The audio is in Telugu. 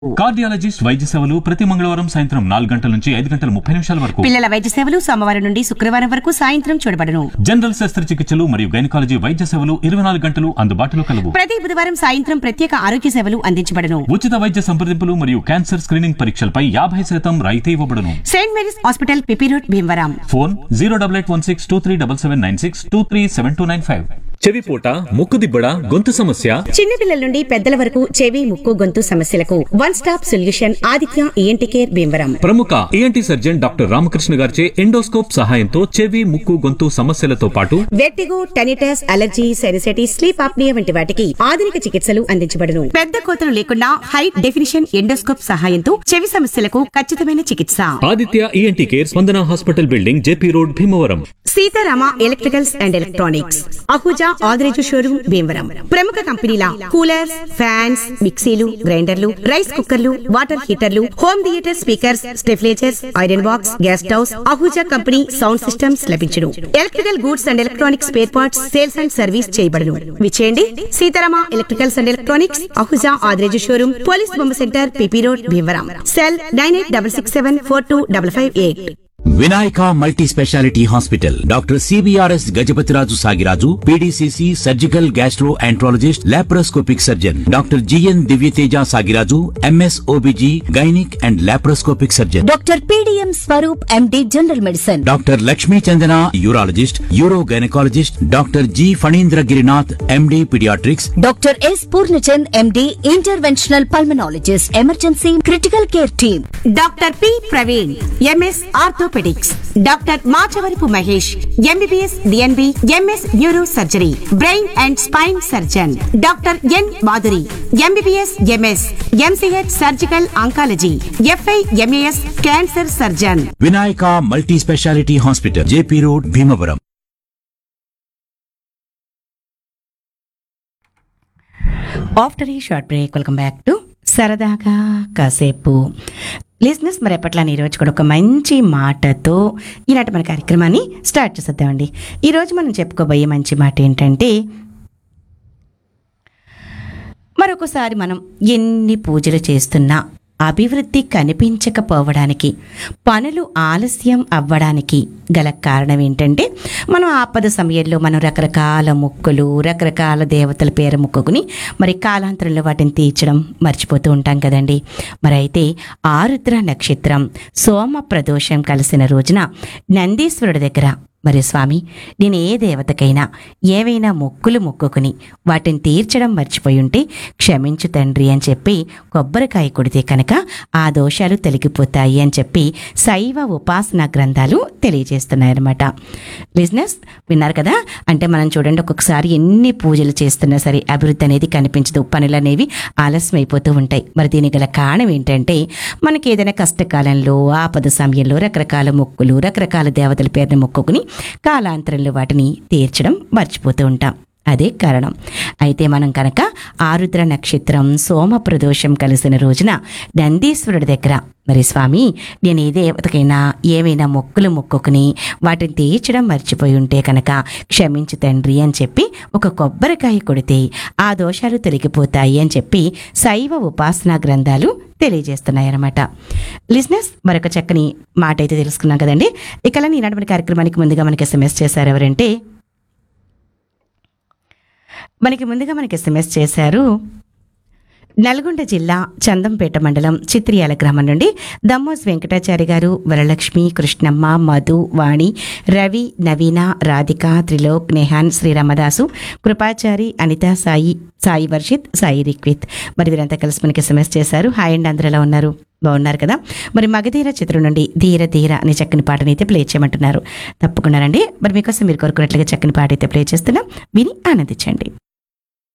కార్డియాలజిస్ట్ వైద్య సేవలు ప్రతి మంగళవారం సాయంత్రం నాలుగు గంటల నుంచి ఐదు గంటల ముప్పై నిమిషాల వరకు పిల్లల వైద్య సేవలు సోమవారం నుండి శుక్రవారం వరకు సాయంత్రం చూడబడును జనరల్ శస్త్రచికిత్సలు మరియు గైనకాలజీ వైద్య సేవలు ఇరవై నాలుగు గంటలు అందుబాటులో కలవు ప్రతి బుధవారం సాయంత్రం ప్రత్యేక ఆరోగ్య సేవలు అందించబడును ఉచిత వైద్య సంప్రదింపులు మరియు క్యాన్సర్ స్క్రీనింగ్ పరీక్షలపై యాభై శాతం రాయితీ ఇవ్వబడును Saint Mary's hospital PP road Bhimavaram phone zero double eight one six two three double seven nine six two three seven two nine five చెవిపోట ముక్కు దిబ్బడ గొంతు సమస్య చిన్నపిల్లల నుండి పెద్దల వరకు చెవి ముక్కు గొంతు సమస్యలకు one stop solution Aditya ENT care Bhimavaram ప్రముఖ ఈఎన్టీ సర్జన్ డాక్టర్ రామకృష్ణ గారిచే ఎండోస్కోప్ సహాయంతో చెవి ముక్కు గొంతు సమస్యలతో పాటు vertigo tinnitus allergy sinusitis sleep apnea వంటి వాటికి ఆధునిక చికిత్సలు అందించబడును పెద్ద కోతలు లేకుండా హై డెఫినిషన్ ఎండోస్కోప్ సహాయంతో చెవి సమస్యలకు ఖచ్చితమైన చికిత్స Aditya ENT care Spandana hospital building JP road Bhimavaram Seetharama electricals and electronics Ahuja Adireju showroom Bhimavaram ప్రముఖ కంపెనీల కూలర్స్ ఫ్యాన్స్ మిక్సీలు గ్రైండర్లు రైస్ కుక్కర్లు వాటర్ హీటర్లు home theatre speakers stabilizers iron box gas stoves Ahuja company sound systems లభించును electrical goods and electronics spare parts sales and service చేయబడును విచేయండి Seetharama electricals and electronics Ahuja Adireju showroom police బొమ్మ centre PP road Bhimavaram cell nine eight double six seven four two double five eight Vinayaka multi speciality hospital doctor CBRS Gajapathiraju Sagiraju PDCC surgical gastroenterologist laparoscopic surgeon doctor GN Divyateja Sagiraju MS OBG gynaec and laparoscopic surgeon doctor PDM Swaroop MD general medicine doctor Lakshmi Chandana urologist uro gynaecologist doctor G Phanindra Girinath MD paediatrics doctor S Purnachand MD interventional pulmonologist emergency critical care team doctor P Praveen MS orthopaedics doctor Machavarapu Mahesh MBBS DNB MS neuro surgery brain and spine surgeon doctor N Madhuri MBBS MS MCH surgical oncology FI MAS cancer surgeon Vinayaka multi speciality hospital JP road Bhimavaram after ఈ short break welcome back to సరదాగా కాసేపు లిజినెస్ మరి ఎప్పట్లానే ఈరోజు కూడా ఒక మంచి మాటతో ఈనాటి మన కార్యక్రమాన్ని స్టార్ట్ చేసేద్దామండి ఈరోజు మనం చెప్పుకోబోయే మంచి మాట ఏంటంటే మరొకసారి మనం ఎన్ని పూజలు చేస్తున్నా అభివృద్ధి కనిపించకపోవడానికి పనులు ఆలస్యం అవ్వడానికి గల కారణం ఏంటంటే మనం ఆపద సమయంలో మనం రకరకాల మొక్కులు రకరకాల దేవతల పేరు మొక్కుకుని మరి కాలాంతరంలో వాటిని తీర్చడం మర్చిపోతూ ఉంటాం కదండి మరి అయితే ఆరుద్ర నక్షత్రం సోమ ప్రదోషం కలిసిన రోజున నందీశ్వరుడి దగ్గర మరి స్వామి నేను ఏ దేవతకైనా ఏవైనా మొక్కులు మొక్కుకుని వాటిని తీర్చడం మర్చిపోయి ఉంటే క్షమించు తండ్రి అని చెప్పి కొబ్బరికాయ కొడితే కనుక ఆ దోషాలు తొలగిపోతాయి అని చెప్పి శైవ ఉపాసన గ్రంథాలు తెలియజేస్తున్నాయన్నమాట బిజినెస్ విన్నారు కదా అంటే మనం చూడండి ఒక్కొక్కసారి ఎన్ని పూజలు చేస్తున్నా సరే అభివృద్ధి అనేది కనిపించదు పనులు అనేవి ఆలస్యం అయిపోతూ ఉంటాయి మరి దీనికి గల కారణం ఏంటంటే మనకి ఏదైనా కష్టకాలంలో ఆపద సమయంలో రకరకాల మొక్కులు రకరకాల దేవతల పేరుని మొక్కుకుని కాలాంతరంలో వాటిని తీర్చడం మర్చిపోతూ ఉంటాం అదే కారణం అయితే మనం కనుక ఆరుద్ర నక్షత్రం సోమ ప్రదోషం కలిసిన రోజున నందీశ్వరుడి దగ్గర మరి స్వామి నేను ఏ దేవతకైనా ఏమైనా మొక్కులు మొక్కుకుని వాటిని తీర్చడం మర్చిపోయి ఉంటే కనుక క్షమించు తండ్రి అని చెప్పి ఒక కొబ్బరికాయ కొడితే ఆ దోషాలు తొలగిపోతాయి అని చెప్పి శైవ ఉపాసనా గ్రంథాలు తెలియజేస్తున్నాయన్నమాట లిజినెస్ మరొక చక్కని మాట అయితే తెలుసుకున్నాం కదండి ఇక ఈనాటి మన కార్యక్రమానికి ముందుగా మనకి ఎస్ఎంఎస్ చేశారు ఎవరంటే మనకి ముందుగా మనకి ఎస్ఎంఎస్ చేశారు నల్గొండ జిల్లా చందంపేట మండలం చిత్రియాల గ్రామం నుండి దమ్మోస్ వెంకటాచారి గారు వరలక్ష్మి కృష్ణమ్మ మధు వాణి రవి నవీన రాధిక త్రిలోక్ నెహాన్ శ్రీరామదాసు కృపాచారి అనిత సాయి సాయి వర్షిత్ సాయి రిక్విత్ మరి వీరంతా కలిసి మనకి ఎస్ఎంఎస్ చేశారు హాయ్ అండ్ అందరూ ఎలా ఉన్నారు బాగున్నారు కదా మరి మగధీర చిత్రం నుండి ధీర ధీర అనే చక్కని పాటని అయితే ప్లే చేయమంటున్నారు తప్పకుండా రండి మరి మీకోసం మీరు కోరుకున్నట్లుగా చక్కని పాట అయితే ప్లే చేస్తున్నాం విని ఆనందించండి